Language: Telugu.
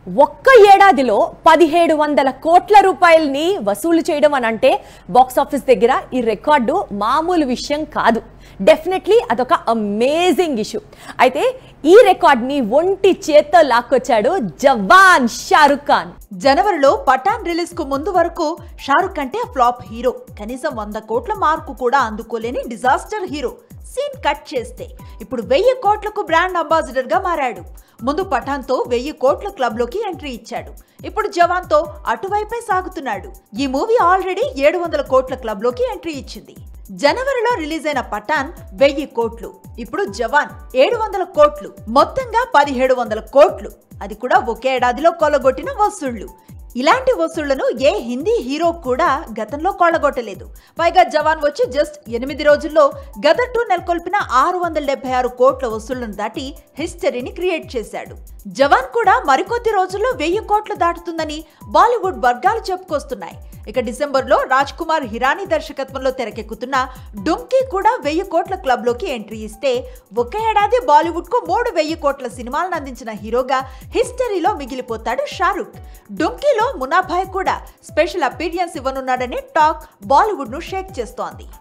ఒక్క ఏడాదిలో పదిహేడు వందల కోట్ల రూపాయల్ని వసూలు చేయడం అని అంటే బాక్స్ ఆఫీస్ దగ్గర ఈ రికార్డు మామూలు విషయం కాదు డెఫినెట్లీ అదొక అమేజింగ్ ఇష్యూ అయితే ఈ రికార్డ్ని ఒంటి చేత్తో లాక్కొచ్చాడు జవాన్ షారుఖ్ ఖాన్ జనవరిలో పఠాన్ రిలీజ్ కు ముందు వరకు షారుఖ్ అంటే ఫ్లాప్ హీరో కనీసం వంద కోట్ల మార్కు కూడా అందుకోలేని డిజాస్టర్ హీరో సీన్ కట్ చేస్తే ఇప్పుడు వెయ్యి కోట్లకు బ్రాండ్ అంబాసిడర్ గా మారాడు ముందు పఠాన్ తో వెయ్యి కోట్ల క్లబ్ లోకి ఎంట్రీ ఇచ్చాడు ఇప్పుడు జవాన్ తో అటువైపే సాగుతున్నాడు ఈ మూవీ ఆల్రెడీ ఏడు వందల కోట్ల క్లబ్ లోకి ఎంట్రీ ఇచ్చింది జనవరిలో రిలీజ్ అయిన పఠాన్ వెయ్యి కోట్లు ఇప్పుడు జవాన్ ఏడు వందల కోట్లు మొత్తంగా పదిహేడు వందల కోట్లు అది కూడా ఒకే ఏడాదిలో కొలగొట్టిన వసూళ్లు ఇలాంటి వసూళ్లను ఏ హిందీ హీరో కూడా గతంలో కొల్లగొట్టలేదు పైగా జవాన్ వచ్చి జస్ట్ ఎనిమిది రోజుల్లో గదర్ టూ నెలకొల్పిన ఆరు వందల డెబ్బై ఆరు కోట్ల వసూళ్లను దాటి హిస్టరీని క్రియేట్ చేశాడు జవాన్ కూడా మరికొద్ది రోజుల్లో వెయ్యి కోట్లు దాటుతుందని బాలీవుడ్ వర్గాలు చెప్పుకొస్తున్నాయి ఇక డిసెంబర్లో రాజ్ కుమార్ హిరానీ దర్శకత్వంలో తెరకెక్కుతున్న డుంకీ కూడా వెయ్యి కోట్ల క్లబ్ లోకి ఎంట్రీ ఇస్తే ఒక ఏడాది బాలీవుడ్ కు మూడు వెయ్యి కోట్ల సినిమాలను అందించిన హీరోగా హిస్టరీలో మిగిలిపోతాడు షారుఖ్ డుంకీలో మునాభాయ్ కూడా స్పెషల్ అపీరియన్స్ ఇవ్వనున్నాడనే టాక్ బాలీవుడ్ ను షేక్ చేస్తోంది